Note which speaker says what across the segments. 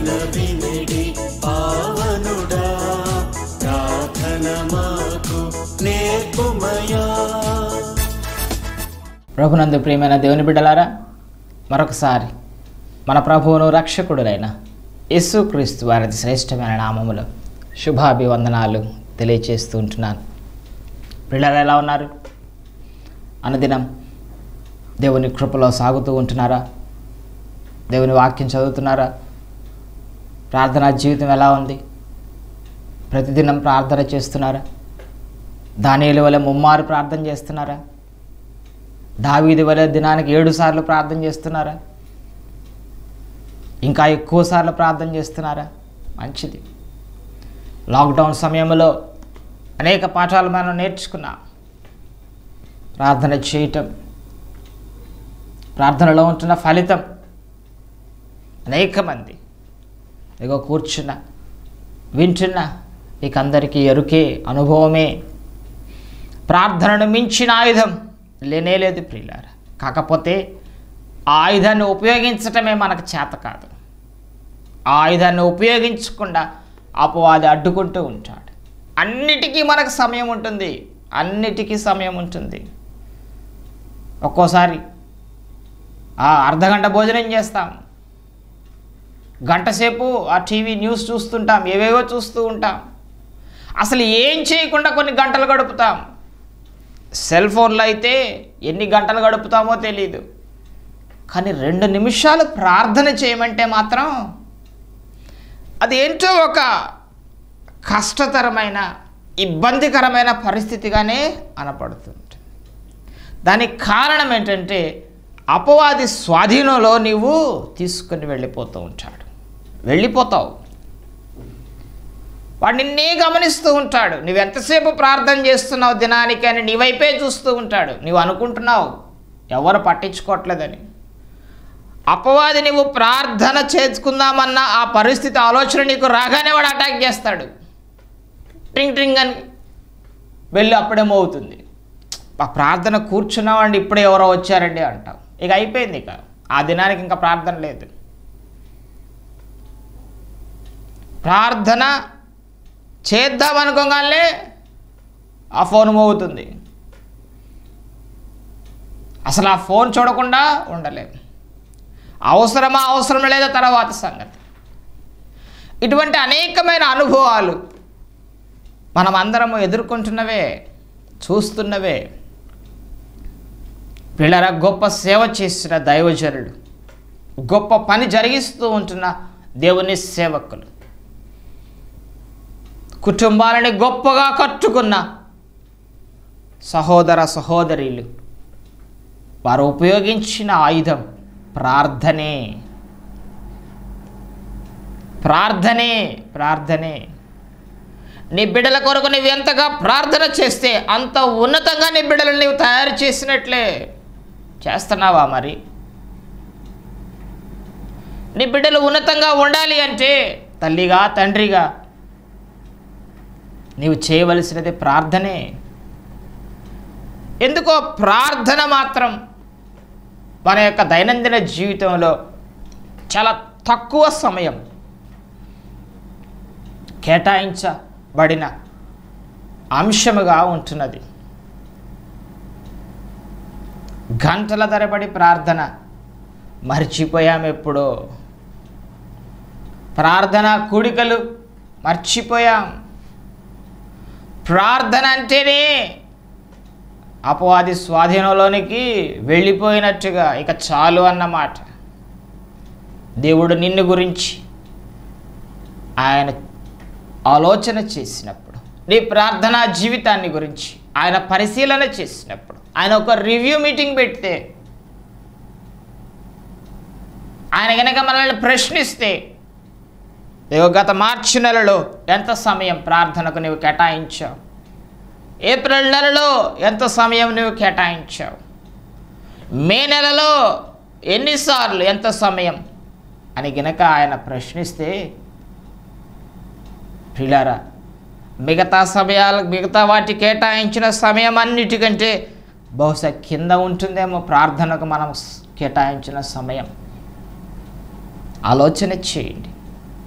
Speaker 1: వినడి పావనుడా ప్రార్థన మాకు నేర్పుమయా
Speaker 2: ప్రభునందు ప్రియమైన దేవుని బిడ్డలారా మరొకసారి మన ప్రభువును రక్షకుడునైన యేసుక్రీస్తు వారి అతి శ్రేష్టమైన నామములో శుభాభివందనాలు తెలియచేస్తూ ఉంటున్నాను పిల్లలు ఎలా ఉన్నారు అనుదినం దేవుని కృపలో సాగుతూ ఉంటున్నారా దేవుని వాక్యం చదువుతున్నారా ప్రార్థనా జీవితం ఎలా ఉంది ప్రతిదినం ప్రార్థన చేస్తున్నారా దానియుల వల్ల ముమ్మారు ప్రార్థన చేస్తున్నారా దావీది వలె దినానికి ఏడు సార్లు ప్రార్థన చేస్తున్నారా ఇంకా ఎక్కువ సార్లు ప్రార్థన చేస్తున్నారా మంచిది లాక్డౌన్ సమయంలో అనేక పాఠాలు మనం నేర్చుకున్నాం ప్రార్థన చేయటం ప్రార్థనలో ఉంటున్న ఫలితం అనేక మంది ఇగో కూర్చున్న వింటున్న ఇక అందరికీ ఎరుకే అనుభవమే ప్రార్థనను మించిన ఆయుధం లేనే లేదు ప్రియులార కాకపోతే ఆ ఆయుధాన్ని ఉపయోగించటమే మనకు చేత కాదు ఆ ఆయుధాన్ని ఉపయోగించకుండా అపవాది అడ్డుకుంటూ ఉంటాడు అన్నిటికీ మనకు సమయం ఉంటుంది అన్నిటికీ సమయం ఉంటుంది ఒక్కోసారి ఆ అర్ధగంట భోజనం చేస్తాం గంట సేపు ఆ టీవీ న్యూస్ చూస్తుంటాం ఏవేవో చూస్తూ ఉంటాం అసలు ఏం చేయకుండా కొన్ని గంటలు గడుపుతాం సెల్ ఫోన్లో అయితే ఎన్ని గంటలు గడుపుతామో తెలియదు కానీ రెండు నిమిషాలు ప్రార్థన చేయమంటే మాత్రం అదేంటో ఒక కష్టతరమైన ఇబ్బందికరమైన పరిస్థితిగానే అనపడుతుంది దానికి కారణం ఏంటంటే అపవాది స్వాధీనంలో నీవు తీసుకుని వెళ్ళిపోతూ ఉంటాడు వెళ్ళిపోతావు వాడు నిన్నే గమనిస్తూ ఉంటాడు నువ్వు ఎంతసేపు ప్రార్థన చేస్తున్నావు దినానికి అని నీ వైపే చూస్తూ ఉంటాడు నువ్వు అనుకుంటున్నావు ఎవరు పట్టించుకోవట్లేదని అపవాది నువ్వు ప్రార్థన చేసుకుందామన్న ఆ పరిస్థితి ఆలోచన నీకు రాగానే వాడు అటాక్ చేస్తాడు ట్రింగ్ ట్రింగ్ అని వెళ్ళి అప్పుడేమో అవుతుంది ఆ ప్రార్థన కూర్చున్నామండి ఇప్పుడే ఎవరో వచ్చారండి అంటాం ఇక అయిపోయింది ఇక ఆ దినానికి ఇంకా ప్రార్థన లేదు ప్రార్థన చేద్దాం అనుకోగానే ఆ ఫోన్ మోగుతుంది అసలు ఆ ఫోన్ చూడకుండా ఉండలేము అవసరమా అవసరం లేదా తర్వాత సంగతి ఇటువంటి అనేకమైన అనుభవాలు మనం అందరము ఎదుర్కొంటున్నవే చూస్తున్నవే పిల్లల గొప్ప సేవ చేసిన దైవజనుడు గొప్ప పని జరిగిస్తూ ఉంటున్న దేవుని సేవకులు కుటుంబాలని గొప్పగా కట్టుకున్న సహోదర సహోదరీలు వారు ఉపయోగించిన ఆయుధం ప్రార్థనే ప్రార్థనే ప్రార్థనే నీ బిడ్డల కొరకు నువ్వు ఎంతగా ప్రార్థన చేస్తే అంత ఉన్నతంగా నీ బిడ్డలను నీవు తయారు చేసినట్లే చేస్తున్నావా మరి నీ బిడ్డలు ఉన్నతంగా ఉండాలి అంటే తల్లిగా తండ్రిగా నీవు చేయవలసినది ప్రార్థనే ఎందుకో ప్రార్థన మాత్రం మన యొక్క దైనందిన జీవితంలో చాలా తక్కువ సమయం కేటాయించబడిన అంశముగా ఉంటున్నది గంటల తరబడి ప్రార్థన మర్చిపోయాం ఎప్పుడో ప్రార్థన కూడికలు మర్చిపోయాం ప్రార్థన అంటేనే అపవాది స్వాధీనంలోనికి వెళ్ళిపోయినట్టుగా ఇక చాలు అన్నమాట దేవుడు నిన్ను గురించి ఆయన ఆలోచన చేసినప్పుడు నీ ప్రార్థనా జీవితాన్ని గురించి ఆయన పరిశీలన చేసినప్పుడు ఆయన ఒక రివ్యూ మీటింగ్ పెడితే ఆయన కనుక మనల్ని ప్రశ్నిస్తే ఇదిగో గత మార్చి నెలలో ఎంత సమయం ప్రార్థనకు నువ్వు కేటాయించావు ఏప్రిల్ నెలలో ఎంత సమయం నువ్వు కేటాయించావు మే నెలలో ఎన్నిసార్లు ఎంత సమయం అని గనక ఆయన ప్రశ్నిస్తే పిల్లారా మిగతా సమయాలు మిగతా వాటి కేటాయించిన సమయం అన్నిటికంటే బహుశా కింద ఉంటుందేమో ప్రార్థనకు మనం స్- కేటాయించిన సమయం ఆలోచన చేయండి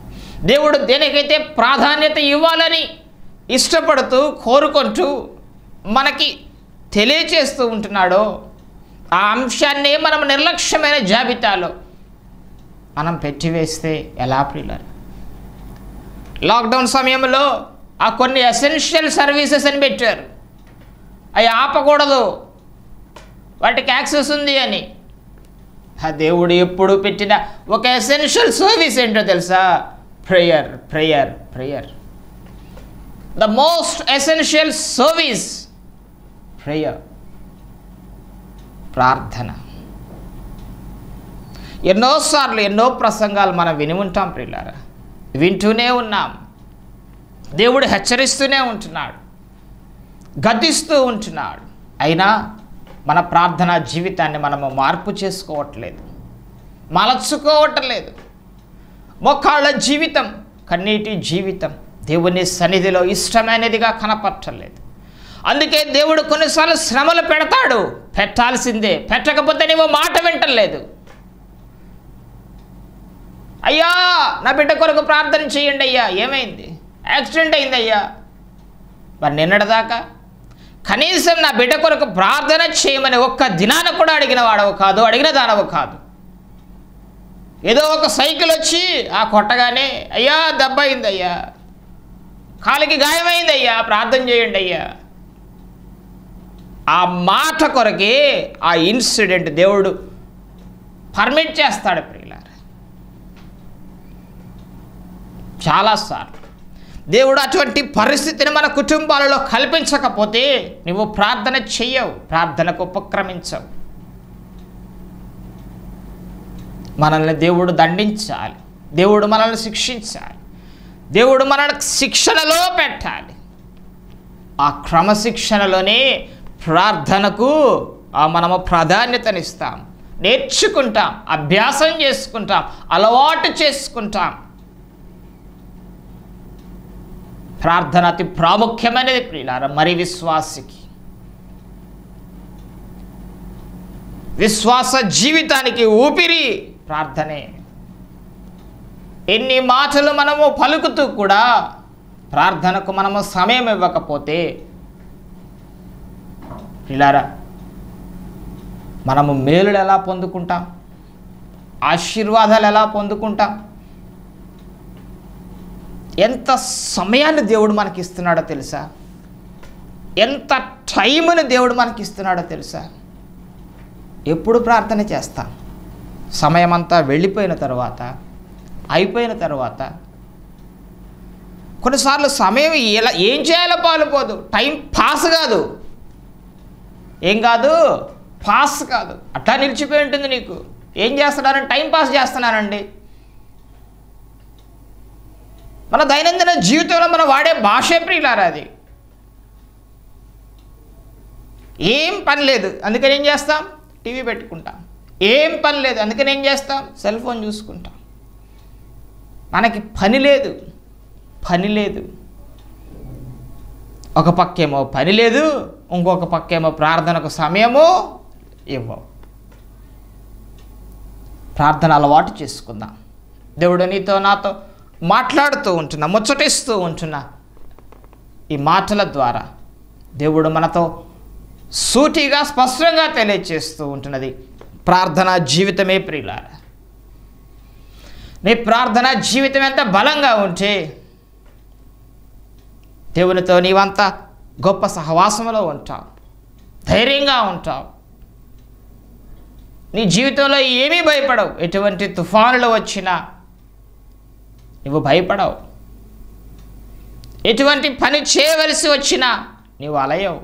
Speaker 2: దేవుడు దేనికైతే ప్రాధాన్యత ఇవ్వాలని ఇష్టపడుతూ కోరుకుంటూ మనకి తెలియచేస్తూ ఉంటున్నాడో ఆ అంశాన్నే మనం నిర్లక్ష్యమైన జాబితాలో మనం పెట్టివేస్తే ఎలా ప్రియులారు లాక్డౌన్ సమయంలో ఆ కొన్ని ఎసెన్షియల్ సర్వీసెస్ అని పెట్టారు అవి ఆపకూడదు వాటికి యాక్సెస్ ఉంది అని ఆ దేవుడు ఎప్పుడు పెట్టిన ఒక ఎసెన్షియల్ సర్వీస్ ఏంటో తెలుసా prayer prayer prayer the most essential service prayer ప్రార్థన ఎన్నోసార్లు ఎన్నో ప్రసంగాలు మనం విని ఉంటాం ప్రియులారా వింటూనే ఉన్నాం దేవుడు హెచ్చరిస్తూనే ఉంటున్నాడు గద్దిస్తూ ఉంటున్నాడు అయినా మన ప్రార్థనా జీవితాన్ని మనము మార్పు చేసుకోవట్లేదు మలచుకోవట్లేదు మొక్కాళ్ళ జీవితం కన్నీటి జీవితం దేవుని సన్నిధిలో ఇష్టమైనదిగా కనపట్టలేదు అందుకే దేవుడు కొన్నిసార్లు శ్రమలు పెడతాడు పెట్టాల్సిందే పెట్టకపోతే నీవు మాట వింటలేదు అయ్యా నా బిడ్డ కొరకు ప్రార్థన చేయండి అయ్యా ఏమైంది యాక్సిడెంట్ అయింది అయ్యా మరి నిన్నటిదాకా కనీసం నా బిడ్డ కొరకు ప్రార్థన చేయమని ఒక్క దినాన కూడా అడిగిన వాడవు కాదు అడిగిన దానవు కాదు ఏదో ఒక సైకిల్ వచ్చి ఆ కొట్టగానే అయ్యా దెబ్బ అయింది అయ్యా కాలికి గాయమైంది అయ్యా ప్రార్థన చేయండి అయ్యా ఆ మాట కొరకే ఆ ఇన్సిడెంట్ దేవుడు పర్మిట్ చేస్తాడు ప్రియులారా చాలాసార్లు దేవుడు అటువంటి పరిస్థితిని మన కుటుంబాలలో కల్పించకపోతే నువ్వు ప్రార్థన చెయ్యవు ప్రార్థనకు ఉపక్రమించవు మనల్ని దేవుడు దండించాలి దేవుడు మనల్ని శిక్షించాలి దేవుడు మనల్ని శిక్షణలో పెట్టాలి ఆ క్రమశిక్షణలోనే ప్రార్థనకు ఆ మనము ప్రాధాన్యతనిస్తాం నేర్చుకుంటాం అభ్యాసం చేసుకుంటాం అలవాటు చేసుకుంటాం ప్రార్థన అతి ప్రాముఖ్యమైనది ప్రియులార మరి విశ్వాసికి విశ్వాస జీవితానికి ఊపిరి ప్రార్థనే ఎన్ని మాటలు మనము పలుకుతూ కూడా ప్రార్థనకు మనము సమయం ఇవ్వకపోతే ప్రియులారా మనము మేలులు ఎలా పొందుకుంటాం ఆశీర్వాదాలు ఎలా పొందుకుంటాం ఎంత సమయాన్ని దేవుడు మనకి ఇస్తున్నాడో తెలుసా ఎంత టైంని దేవుడు మనకి ఇస్తున్నాడో తెలుసా ఎప్పుడు ప్రార్థన చేస్తాం సమయం అంతా వెళ్ళిపోయిన తర్వాత అయిపోయిన తర్వాత కొన్నిసార్లు సమయం ఎలా ఏం చేయాలో పాలుపోదు టైం పాస్ కాదు ఏం కాదు పాస్ కాదు అట్లా నిలిచిపోయి ఉంటుంది నీకు ఏం చేస్తున్నానంటే టైం పాస్ చేస్తున్నానండి మన దైనందిన జీవితంలో మనం వాడే భాషే ప్రియులారా అది ఏం పని లేదు అందుకని ఏం చేస్తాం టీవీ పెట్టుకుంటాం ఏం పని లేదు అందుకని ఏం చేస్తాం సెల్ ఫోన్ చూసుకుంటాం మనకి పని లేదు పని లేదు ఒక పక్కేమో పని లేదు ఇంకొక పక్కేమో ప్రార్థనకు సమయము ఇవ్వవు ప్రార్థన అలవాటు చేసుకుందాం దేవుడు నీతో నాతో మాట్లాడుతూ ఉంటున్నా ముచ్చటిస్తూ ఉంటున్నా ఈ మాటల ద్వారా దేవుడు మనతో సూటిగా స్పష్టంగా తెలియచేస్తూ ఉంటున్నది ప్రార్థనా జీవితమే ప్రియులార నీ ప్రార్థనా జీవితం ఎంత బలంగా ఉంటే దేవునితో నీవంతా గొప్ప సహవాసంలో ఉంటావు ధైర్యంగా ఉంటావు నీ జీవితంలో ఏమీ భయపడవు ఎటువంటి తుఫానులు వచ్చినా నువ్వు భయపడవు ఎటువంటి పని చేయవలసి వచ్చినా నీవు అలయవు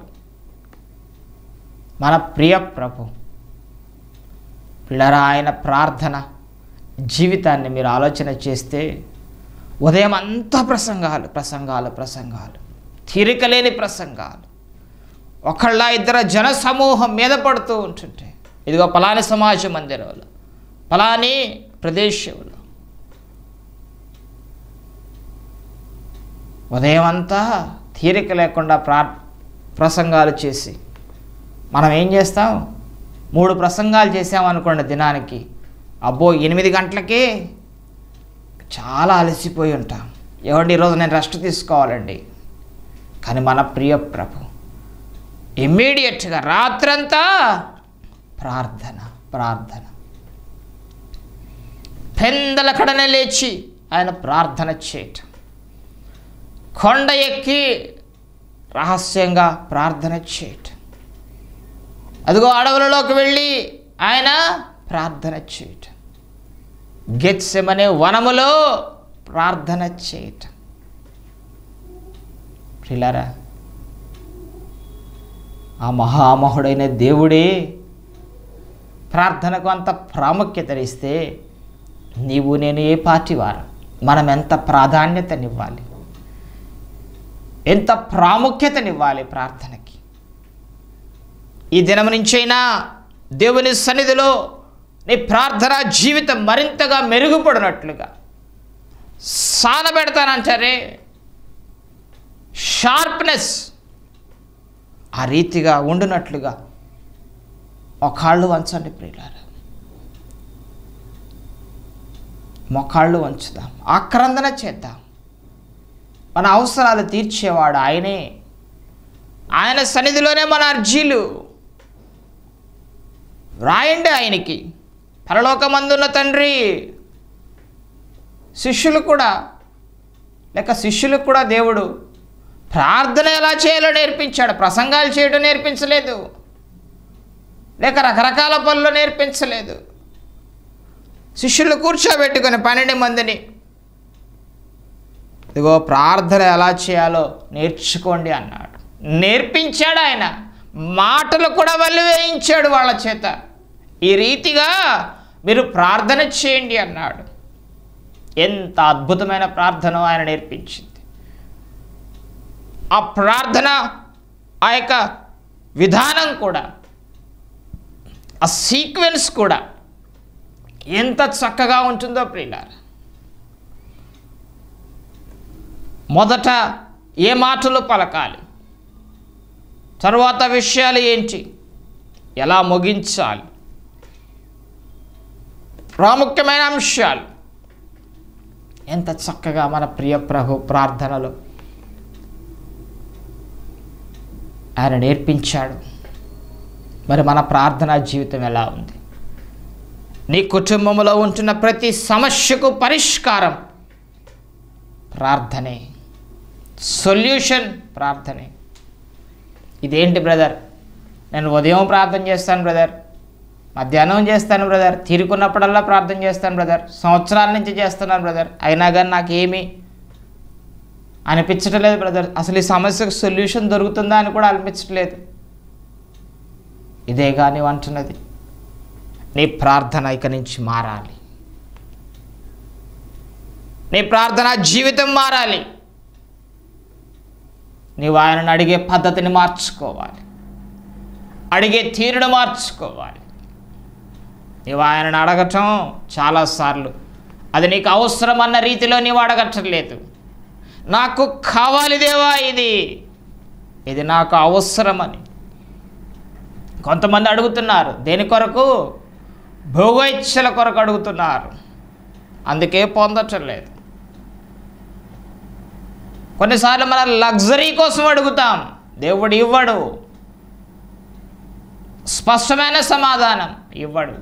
Speaker 2: మన ప్రియ ప్రభు పిల్లరా ఆయన ప్రార్థన జీవితాన్ని మీరు ఆలోచన చేస్తే ఉదయం అంతా ప్రసంగాలు ప్రసంగాలు ప్రసంగాలు తీరిక లేని ప్రసంగాలు ఒకళ్ళ ఇద్దరు జన సమూహం మీద పడుతూ ఉంటుంటే ఇదిగో పలాని సమాజ మందిరంలో పలాని ప్రదేశంలో ఉదయం అంతా తీరిక లేకుండా ప్రా ప్రసంగాలు చేసి మనం ఏం చేస్తాం మూడు ప్రసంగాలు చేసామనుకోండి దినానికి అబ్బో ఎనిమిది గంటలకే చాలా అలసిపోయి ఉంటాం ఏమండి ఈరోజు నేను రెస్ట్ తీసుకోవాలండి కానీ మన ప్రియ ప్రభు ఇమ్మీడియట్గా రాత్రంతా ప్రార్థన ప్రార్థన పెందల కడనే లేచి ఆయన ప్రార్థన చేయటం కొండ ఎక్కి రహస్యంగా ప్రార్థన చేయటం అదిగో అడవులలోకి వెళ్ళి ఆయన ప్రార్థన చేయటం గెత్సెమనే వనములో ప్రార్థన చేయటం ప్రిలారా ఆ మహామహుడైన దేవుడే ప్రార్థనకు అంత ప్రాముఖ్యతనిస్తే నీవు నేను ఏ పార్టీ వారు మనం ఎంత ప్రాధాన్యతనివ్వాలి ఎంత ప్రాముఖ్యతనివ్వాలి ప్రార్థనకి ఈ దినం నుంచైనా దేవుని సన్నిధిలో నీ ప్రార్థనా జీవితం మరింతగా మెరుగుపడినట్లుగా సానబెడతానంటారే షార్ప్నెస్ ఆ రీతిగా ఉండునట్లుగా మొకాళ్ళు వంచండి ప్రియులారా మొకాళ్ళు వంచుదాం ఆక్రందన చేద్దాం మన అవసరాలు తీర్చేవాడు ఆయనే ఆయన సన్నిధిలోనే మన అర్జీలు రాయండి ఆయనకి పరలోకమందున్న తండ్రి శిష్యులు కూడా లేక శిష్యులకు కూడా దేవుడు ప్రార్థన ఎలా చేయాలో నేర్పించాడు ప్రసంగాలు చేయడం నేర్పించలేదు లేక రకరకాల పనులు నేర్పించలేదు శిష్యులు కూర్చోబెట్టుకొని పన్నెండు మందిని ఇదిగో ప్రార్థన ఎలా చేయాలో నేర్చుకోండి అన్నాడు నేర్పించాడు ఆయన మాటలు కూడా వల్లి వేయించాడు వాళ్ళ చేత ఈ రీతిగా మీరు ప్రార్థన చేయండి అన్నాడు ఎంత అద్భుతమైన ప్రార్థన ఆయన నేర్పించింది ఆ ప్రార్థన ఆ యొక్క విధానం కూడా ఆ సీక్వెన్స్ కూడా ఎంత చక్కగా ఉంటుందో ప్రియులారా మొదట ఏ మాటలు పలకాలి తరువాత విషయాలు ఏంటి ఎలా ముగించాలి ప్రాముఖ్యమైన అంశాలు ఎంత చక్కగా మన ప్రియ ప్రభు ప్రార్థనలో ఆయన నేర్పించాడు మరి మన ప్రార్థనా జీవితం ఎలా ఉంది నీ కుటుంబంలో ఉంటున్న ప్రతి సమస్యకు పరిష్కారం ప్రార్థనే సొల్యూషన్ ప్రార్థనే ఇదేంటి బ్రదర్ నేను ఉదయం ప్రార్థన చేస్తాను బ్రదర్ మధ్యాహ్నం చేస్తాను బ్రదర్ తీరుకున్నప్పుడల్లా ప్రార్థన చేస్తాను బ్రదర్ సంవత్సరాల నుంచి చేస్తున్నాను బ్రదర్ అయినా కానీ నాకేమీ అనిపించటం లేదు బ్రదర్ అసలు ఈ సమస్యకు సొల్యూషన్ దొరుకుతుందా అని కూడా అనిపించట్లేదు ఇదే కానీ అంటున్నది నీ ప్రార్థన ఇక నుంచి మారాలి నీ ప్రార్థన జీవితం మారాలి నీవు ఆయనను అడిగే పద్ధతిని మార్చుకోవాలి అడిగే తీరును మార్చుకోవాలి నీవు ఆయనను అడగటం చాలాసార్లు అది నీకు అవసరం అన్న రీతిలో నీవు అడగట్లేదు నాకు కావాలి దేవా ఇది ఇది నాకు అవసరమని కొంతమంది అడుగుతున్నారు దేని కొరకు భోగైచ్ఛల కొరకు అడుగుతున్నారు అందుకే పొందటం లేదు కొన్నిసార్లు మన లగ్జరీ కోసం అడుగుతాం దేవుడు ఇవ్వడు స్పష్టమైన సమాధానం ఇవ్వడు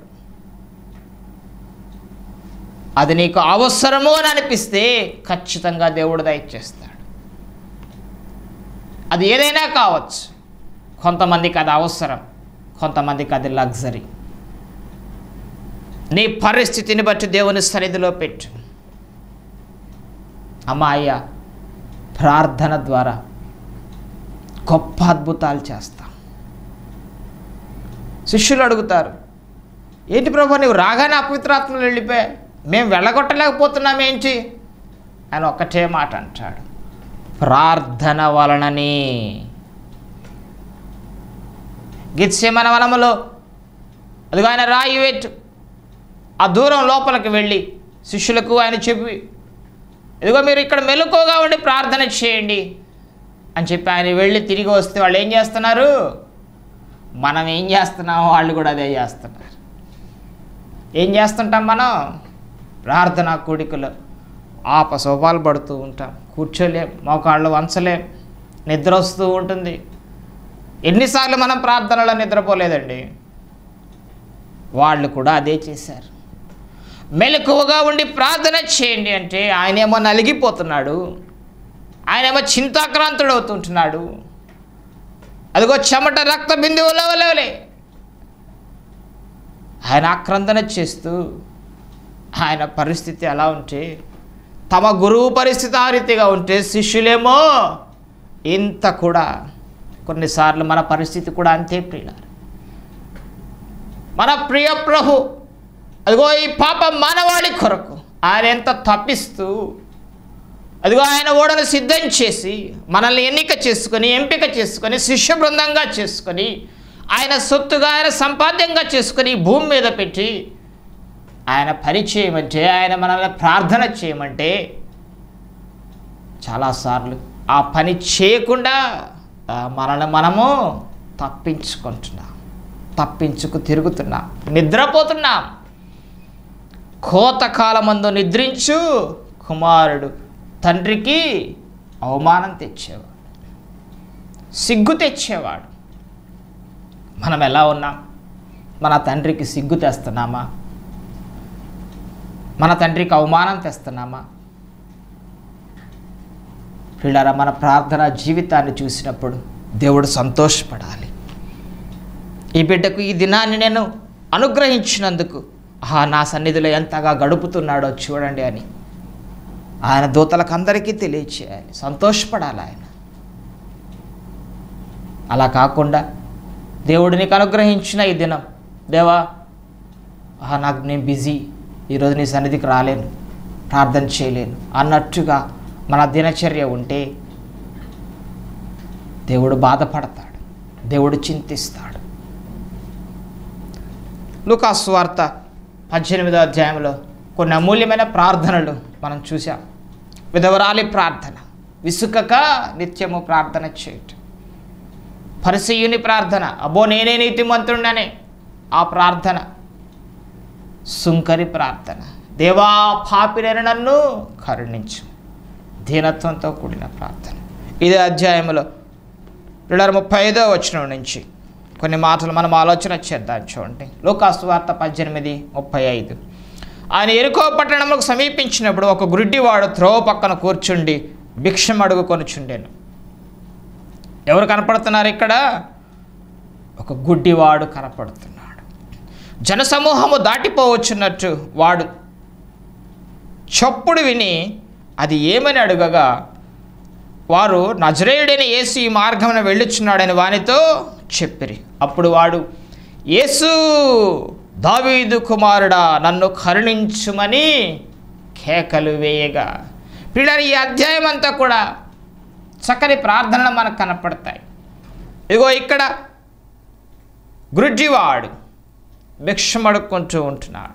Speaker 2: అది నీకు అవసరము అని అనిపిస్తే ఖచ్చితంగా దేవుడు దయచేస్తాడు అది ఏదైనా కావచ్చు కొంతమందికి అది అవసరం కొంతమందికి అది లగ్జరీ నీ పరిస్థితిని బట్టి దేవుని సన్నిధిలో పెట్టు అమ్మా అయ్యా ప్రార్థన ద్వారా గొప్ప అద్భుతాలు చేస్తాం శిష్యులు అడుగుతారు ఏంటి ప్రభు నువ్వు రాగానే అపవిత్రాత్మలు వెళ్ళిపోయా మేము వెళ్ళగొట్టలేకపోతున్నాం ఏంటి అని ఒకటే మాట అంటాడు ప్రార్థన వలనని గిత్సేమన వనములో అదిగో ఆయన రాయి పెట్టు ఆ దూరం లోపలికి వెళ్ళి శిష్యులకు ఆయన చెప్పి ఇదిగో మీరు ఇక్కడ మెలకుగా ఉండి ప్రార్థన చేయండి అని చెప్పి ఆయన వెళ్ళి తిరిగి వస్తే వాళ్ళు ఏం చేస్తున్నారు మనం ఏం చేస్తున్నామో వాళ్ళు కూడా అదే చేస్తున్నారు ఏం చేస్తుంటాం మనం ప్రార్థనా కూడికలో ఆపసోపాలు పడుతూ ఉంటాం కూర్చోలేం మోకాళ్ళు వంచలేం నిద్ర వస్తూ ఉంటుంది ఎన్నిసార్లు మనం ప్రార్థనలో నిద్రపోలేదండి వాళ్ళు కూడా అదే చేశారు మెలకువగా ఉండి ప్రార్థన చేయండి అంటే ఆయనేమో నలిగిపోతున్నాడు ఆయనేమో చింతాక్రాంతుడు అవుతుంటున్నాడు అదిగో చెమట రక్త బిందువుల వలె ఆయన ఆక్రందన చేస్తూ ఆయన పరిస్థితి ఎలా ఉంటే తమ గురువు పరిస్థితి ఆ రీతిగా ఉంటే శిష్యులేమో ఇంత కూడా కొన్నిసార్లు మన పరిస్థితి కూడా అంతే ప్రియులారు మన ప్రియ ప్రభు అదిగో ఈ పాప మానవాళి కొరకు ఆయన ఎంత తప్పిస్తూ అదిగో ఆయన ఓడను సిద్ధం చేసి మనల్ని ఎన్నిక చేసుకొని ఎంపిక చేసుకొని శిష్య బృందంగా చేసుకొని ఆయన సొత్తుగా ఆయన సంపాద్యంగా చేసుకొని ఈ భూమి మీద పెట్టి ఆయన పని చేయమంటే ఆయన మనల్ని ప్రార్థన చేయమంటే చాలాసార్లు ఆ పని చేయకుండా ఆ, మనల్ని మనము తప్పించుకుంటున్నాం తప్పించుకు తిరుగుతున్నాం నిద్రపోతున్నాం కోతకాలమందు నిద్రించు కుమారుడు తండ్రికి అవమానం తెచ్చేవాడు సిగ్గు తెచ్చేవాడు మనం ఎలా ఉన్నాం మన తండ్రికి సిగ్గు తెస్తున్నామా మన తండ్రికి అవమానం తెస్తున్నామా పిల్లరా మన ప్రార్థన జీవితాన్ని చూసినప్పుడు దేవుడు సంతోషపడాలి ఈ బిడ్డకు ఈ దినాన్ని నేను అనుగ్రహించినందుకు ఆ నా సన్నిధిలో ఎంతగా గడుపుతున్నాడో చూడండి అని ఆయన దూతలకు అందరికీ తెలియచేయాలి సంతోషపడాలి ఆయన అలా కాకుండా దేవుడు నీకు అనుగ్రహించిన ఈ దినం దేవా ఆహా నాకు నేను బిజీ ఈరోజు నీ సన్నిధికి రాలేను ప్రార్థన చేయలేను అన్నట్టుగా మన దినచర్య ఉంటే దేవుడు బాధపడతాడు దేవుడు చింతిస్తాడు లూకాసు వార్త పద్దెనిమిదో అధ్యాయంలో కొన్ని అమూల్యమైన ప్రార్థనలు మనం చూసాం విధవరాలి ప్రార్థన విసుకక నిత్యము ప్రార్థన చేయటం పరిసయుని ప్రార్థన అబ్బో నేనే నీతిమంతుడనే ఆ ప్రార్థన సుంకరి ప్రార్థన దేవా పాపిరైన నన్ను కరుణించు దీనత్వంతో కూడిన ప్రార్థన ఇదే అధ్యాయంలో రెండు వేల ముప్పై ఐదో వచనం నుంచి కొన్ని మాటలు మనం ఆలోచన చేద్దాం చూడండి లోకాసు వార్త పద్దెనిమిది ముప్పై ఐదు ఆయన ఎరుకో పట్టణములకు సమీపించినప్పుడు ఒక గుడ్డివాడు త్రోవ పక్కన కూర్చుండి భిక్షం అడుగు కొనుచుండెను ఎవరు కనపడుతున్నారు ఇక్కడ ఒక గుడ్డివాడు కనపడుతున్నాడు జనసమూహము దాటిపోవచ్చున్నట్టు వాడు చప్పుడు విని అది ఏమని అడుగగా వారు నజరేయుడైన యేసు ఈ మార్గమున వెళ్ళుచున్నాడని వానితో చెప్పిరి అప్పుడు వాడు యేసు దావీదు కుమారుడా నన్ను కరుణించుమని కేకలు వేయగా పిల్లలు ఈ అధ్యాయం అంతా కూడా చక్కని ప్రార్థనలు మనకు కనపడతాయి ఇగో ఇక్కడ గురుజీవాడు భిక్షం అడుక్కుంటూ ఉంటున్నాడు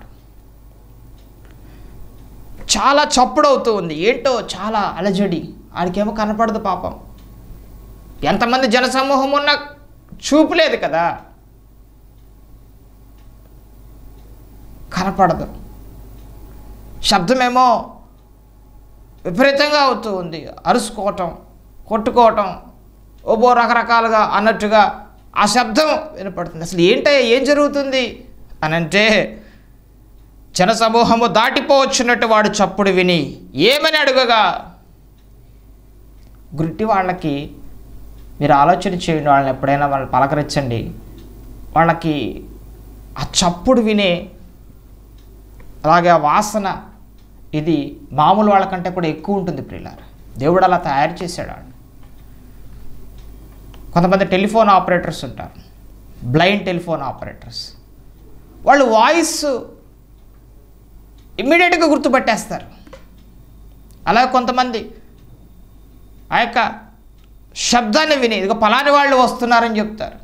Speaker 2: చాలా చప్పుడవుతూ ఉంది ఏంటో చాలా అలజడి ఆడికేమో కనపడదు పాపం ఎంతమంది జనసమూహం ఉన్నా చూపు లేదు కదా కనపడదు శబ్దమేమో విపరీతంగా అవుతూ ఉంది అరుసుకోవటం కొట్టుకోవటం ఓబో రకరకాలుగా అన్నట్టుగా ఆ శబ్దం వినపడుతుంది అసలు ఏంటయ్యా ఏం జరుగుతుంది అని అంటే జనసమూహము దాటిపోవచ్చున్నట్టు వాడు చప్పుడు విని ఏమని అడుగగా గుట్టి వాళ్ళకి మీరు ఆలోచన చేయండి వాళ్ళని ఎప్పుడైనా వాళ్ళని పలకరించండి వాళ్ళకి ఆ చప్పుడు వినే అలాగే ఆ వాసన ఇది మామూలు వాళ్ళకంటే కూడా ఎక్కువ ఉంటుంది ప్రియులార దేవుడు అలా తయారు చేశాడు వాడిని. కొంతమంది టెలిఫోన్ ఆపరేటర్స్ ఉంటారు బ్లైండ్ టెలిఫోన్ ఆపరేటర్స్ వాళ్ళు వాయిస్ ఇమ్మీడియట్గా గుర్తుపట్టేస్తారు అలాగే కొంతమంది ఆ యొక్క శబ్దాన్ని విని ఇదిగో పలాని వాళ్ళు వస్తున్నారని చెప్తారు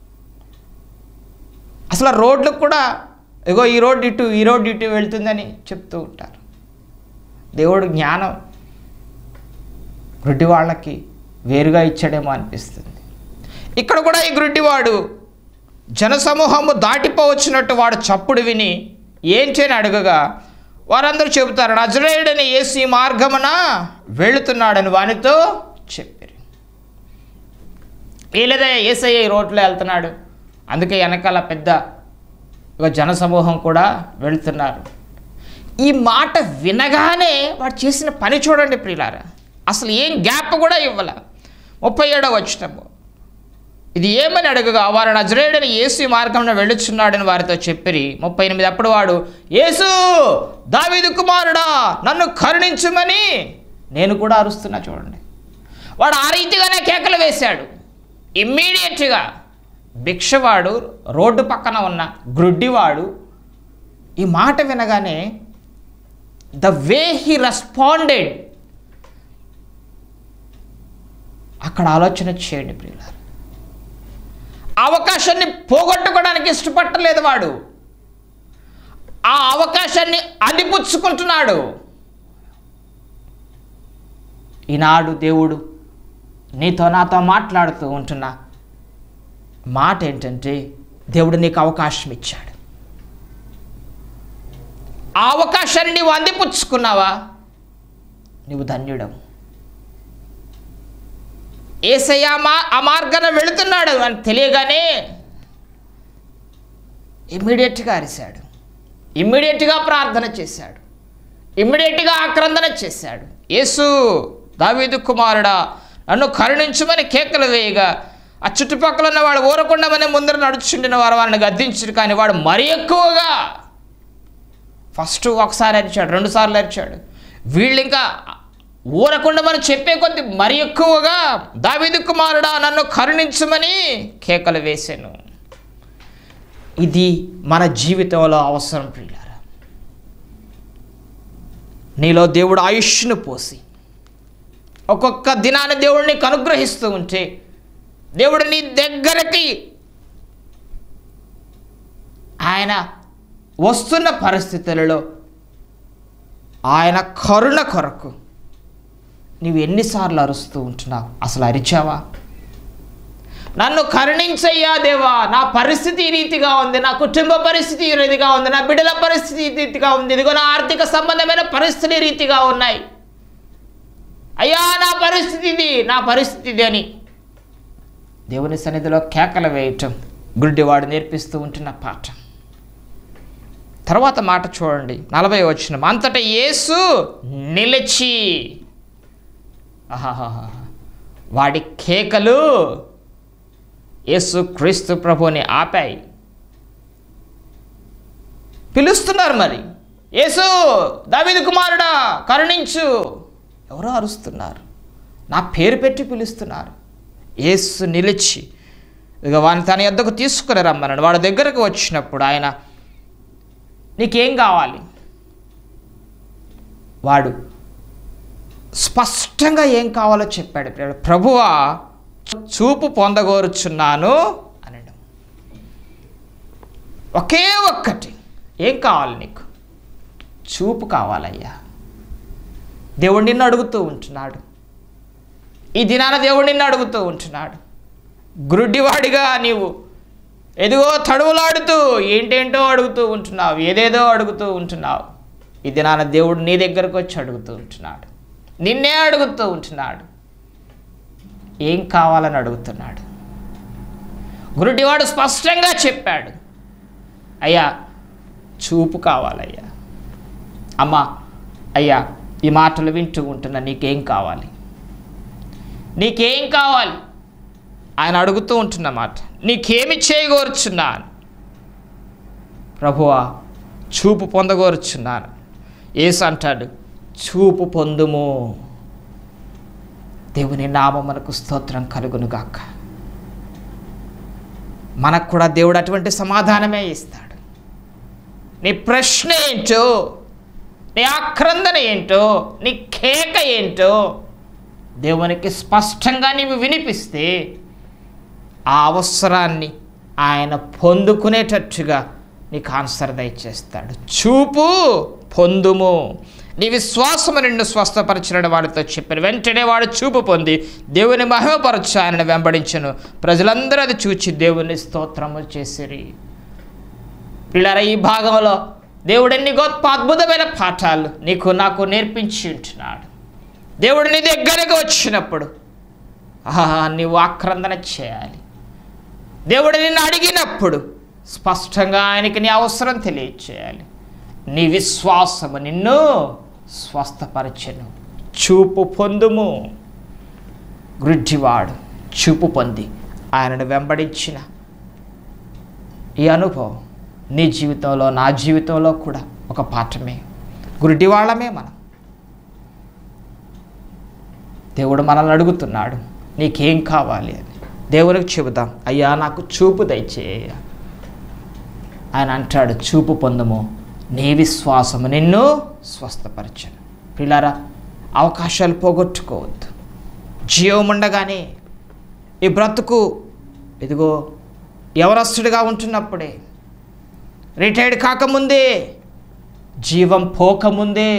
Speaker 2: అసలు రోడ్లకు కూడా ఇగో ఈ రోడ్ ఇటు ఈ రోడ్ ఇటు వెళ్తుందని చెప్తూ ఉంటారు దేవుడు జ్ఞానం గుడ్డి వాళ్ళకి వేరుగా ఇచ్చాడేమో అనిపిస్తుంది ఇక్కడ కూడా ఈ గుడ్డివాడు జనసమూహము దాటిపోవచ్చినట్టు వాడు చప్పుడు విని ఏంటి అని అడగగా వారందరూ చెబుతారు నజరేయుడని యేసు ఈ మార్గమున వెళుతున్నాడని వానితో చెప్పారు వీళ్ళదే ఏసయ్య ఈ రోడ్లో వెళ్తున్నాడు అందుకే వెనకాల పెద్ద ఒక జనసమూహం కూడా వెళ్తున్నారు ఈ మాట వినగానే వాడు చేసిన పని చూడండి ప్రియులారా అసలు ఏం గ్యాప్ కూడా ఇవ్వాల ముప్పై ఏడవ వచ్చినము ఇది ఏమని అడగగా వారు నజరేయుడని యేసు ఈ మార్గంలో వెళ్ళుచున్నాడని వారితో చెప్పిరి ముప్పై ఎనిమిది అప్పుడు వాడు యేసు దావీదు కుమారుడా నన్ను కరుణించుమని నేను కూడా అరుస్తున్నా చూడండి వాడు ఆ రీతిగానే కేకలు వేశాడు ఇమ్మీడియట్గా భిక్షవాడు రోడ్డు పక్కన ఉన్న గ్రుడ్డివాడు ఈ మాట వినగానే ద వే హీ రెస్పాండెడ్ అక్కడ ఆలోచన చేయండి ప్రియులారు ఆ అవకాశాన్ని పోగొట్టుకోవడానికి ఇష్టపడలేదు వాడు ఆ అవకాశాన్ని అందిపుచ్చుకుంటున్నాడు ఈనాడు దేవుడు నీతో నాతో మాట్లాడుతూ ఉంటున్న మాట ఏంటంటే దేవుడు నీకు అవకాశం ఇచ్చాడు ఆ అవకాశాన్ని నీవు అందిపుచ్చుకున్నావా నువ్వు ధన్యుడవు ఏసయ్య మా ఆ మార్గాన వెళుతున్నాడు అని తెలియగానే ఇమ్మీడియట్గా అరిశాడు ఇమ్మీడియట్గా ప్రార్థన చేశాడు ఇమ్మీడియట్గా ఆక్రందన చేశాడు యేసు దావీదు కుమారుడా నన్ను కరుణించమని కేకలు వేయగా ఆ చుట్టుపక్కల ఉన్న వాడు ఊరకుండమని ముందర నడుచుండిన వారు వారిని గద్దించారు కానీ వాడు మరీ ఎక్కువగా ఫస్ట్ ఒకసారి అరిచాడు రెండు సార్లు అరిచాడు వీళ్ళు ఇంకా ఊరకుండమని చెప్పే కొద్ది మరి ఎక్కువగా దావీదు కుమారుడా నన్ను కరుణించమని కేకలు వేశాను ఇది మన జీవితంలో అవసరం ప్రియులారా నీలో దేవుడు ఆయుష్ను పోసి ఒక్కొక్క దినాన్ని దేవుడు నీకు అనుగ్రహిస్తూ ఉంటే దేవుడు నీ దగ్గరకి ఆయన వస్తున్న పరిస్థితులలో ఆయన కరుణ కొరకు నీవు ఎన్నిసార్లు అరుస్తూ ఉంటున్నావు అసలు అరిచావా నన్ను కరుణించయ్యా దేవా నా పరిస్థితి ఈ రీతిగా ఉంది నా కుటుంబ పరిస్థితి ఈ రీతిగా ఉంది నా బిడ్డల పరిస్థితి ఈ రీతిగా ఉంది ఇదిగో నా ఆర్థిక సంబంధమైన పరిస్థితి ఈ రీతిగా ఉన్నాయి అయ్యా నా పరిస్థితి ఇది నా పరిస్థితి ఇది అని దేవుని సన్నిధిలో కేకలు వేయటం గుడ్డివాడు నేర్పిస్తూ ఉంటున్న పాఠం తర్వాత మాట చూడండి నలభై వచ్చిన అంతటా యేసు నిలిచి ఆహాహాహా. వాడి కేకలు యేసు క్రీస్తు ప్రభుని ఆపాయి పిలుస్తున్నారు మరి యేసు దావీదు కుమారుడా కరుణించు ఎవరో అరుస్తున్నారు నా పేరు పెట్టి పిలుస్తున్నారు యేసు నిలిచి ఇక వాడిని తన యొద్దకు తీసుకుని రమ్మన్నాడు వాడి దగ్గరకు వచ్చినప్పుడు ఆయన నీకేం కావాలి వాడు స్పష్టంగా ఏం కావాలో చెప్పాడు ప్రియుడు. ప్రభువా చూపు పొందగోరుచున్నాను అనడం ఒకే ఒక్కటి ఏం కావాలి నీకు చూపు కావాలయ్యా దేవుడు నిన్ను అడుగుతూ ఉంటున్నాడు ఈ దినాన దేవుడు నిన్ను అడుగుతూ ఉంటున్నాడు గురుడివాడిగా నీవు ఎదిగో తడువులాడుతూ ఏంటేంటో అడుగుతూ ఉంటున్నావు ఏదేదో అడుగుతూ ఉంటున్నావు ఈ దినాన దేవుడు నీ దగ్గరకు వచ్చి అడుగుతూ ఉంటున్నాడు నిన్నే అడుగుతూ ఉంటున్నాడు ఏం కావాలని అడుగుతున్నాడు గురుడివాడు స్పష్టంగా చెప్పాడు అయ్యా చూపు కావాలయ్యా అమ్మా అయ్యా ఈ మాటలు వింటూ ఉంటున్నా నీకేం కావాలి నీకేం కావాలి ఆయన అడుగుతూ ఉంటున్న మాట నీకేమి చేయగోరుచున్నాను ప్రభువా చూపు పొందగోరుచున్నాను ఏసు అంటాడు చూపు పొందుము దేవుని నామమునకు స్తోత్రం కలుగునుగాక మనకు కూడా దేవుడు అటువంటి సమాధానమే ఇస్తాడు నీ ప్రశ్న ఏంటో నీ ఆక్రందన ఏంటో నీ కేక ఏంటో దేవునికి స్పష్టంగా నీవు వినిపిస్తే ఆ అవసరాన్ని ఆయన పొందుకునేటట్టుగా నీకు ఆన్సర్ దయచేస్తాడు చూపు పొందుము నీ విశ్వాసము నిన్ను స్వస్థపరిచిన వాడితో చెప్పారు వెంటనే వాడు చూపు పొంది దేవుని మహిమపరచు ఆయనను వెంబడించను ప్రజలందరూ అది చూచి దేవుని స్తోత్రము చేసిరి పిల్లల ఈ భాగంలో దేవుడు ఎన్ని గొప్ప అద్భుతమైన పాఠాలు నీకు నాకు నేర్పించి ఉంటున్నాడు దేవుడు నీ దగ్గరకు వచ్చినప్పుడు ఆహా నీవు ఆక్రందన చేయాలి దేవుడు నిన్ను అడిగినప్పుడు స్పష్టంగా ఆయనకి నీ అవసరం తెలియచేయాలి నీ విశ్వాసము నిన్ను స్వస్థపరచెను చూపు పొందుము గ్రుడ్డివాడు చూపు పొంది ఆయనను వెంబడించిన ఈ అనుభవం నీ జీవితంలో నా జీవితంలో కూడా ఒక పాఠమే గురుడివాళ్ళమే మనం దేవుడు మనల్ని అడుగుతున్నాడు నీకేం కావాలి అని దేవునికి చెబుదాం అయ్యా నాకు చూపు దయచేయ ఆయన అంటాడు చూపు పొందము నీ విశ్వాసము నిన్ను స్వస్థపరచను పిల్లారా అవకాశాలు పోగొట్టుకోవద్దు జీవం ఉండగానే ఈ బ్రతుకు ఇదిగో ఎవరస్తుడిగా ఉంటున్నప్పుడే రిటైర్డ్ కాకముందే జీవం పోకముందే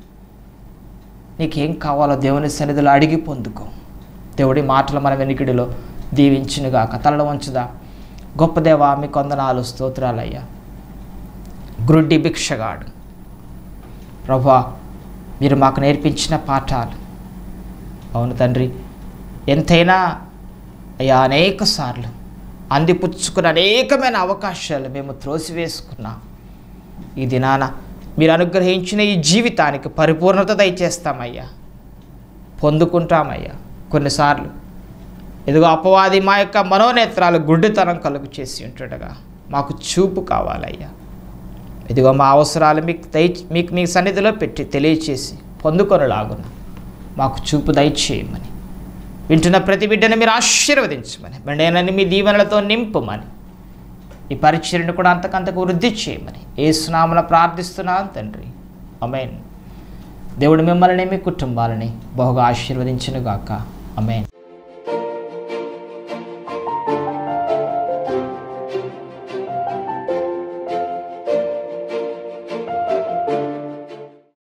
Speaker 2: నీకేం కావాలో దేవుని సన్నిధిలో అడిగి పొందుకో దేవుడి మాటలు మన వెనుకిడిలో దీవించునుగాక తలలో వంచుదా గొప్ప దేవా మీ కొందనాలు స్తోత్రాలయ్యా గ్రుడ్డి భిక్షగాడు ప్రభా మీరు మాకు నేర్పించిన పాఠాలు అవును తండ్రి ఎంతైనా అయ్యా అనేక సార్లు అందిపుచ్చుకున్న అనేకమైన అవకాశాలు మేము త్రోసివేసుకున్నాం ఈ దినాన మీరు అనుగ్రహించిన ఈ జీవితానికి పరిపూర్ణత దయచేస్తామయ్యా పొందుకుంటామయ్యా కొన్నిసార్లు ఇదిగో అపవాది మా యొక్క మనోనేత్రాలు గుడ్డితనం కలుగు చేసి ఉంటుండగా మాకు చూపు కావాలయ్యా ఇదిగో మా అవసరాలు మీకు దయ మీకు మీ సన్నిధిలో పెట్టి తెలియచేసి పొందుకొనలాగున మాకు చూపు దయచేయమని వింటున్న ప్రతి బిడ్డను మీరు ఆశీర్వదించమని బండేనని మీ దీవెనలతో నింపమని ఈ పరిచయను కూడా అంతకంతకు వృద్ధి చేయమని ఏ స్నామన ప్రార్థిస్తున్నాను తండ్రి అమేన్ దేవుడు మిమ్మల్ని మీ కుటుంబాలని బహుగా ఆశీర్వదించునుగాక అమేన్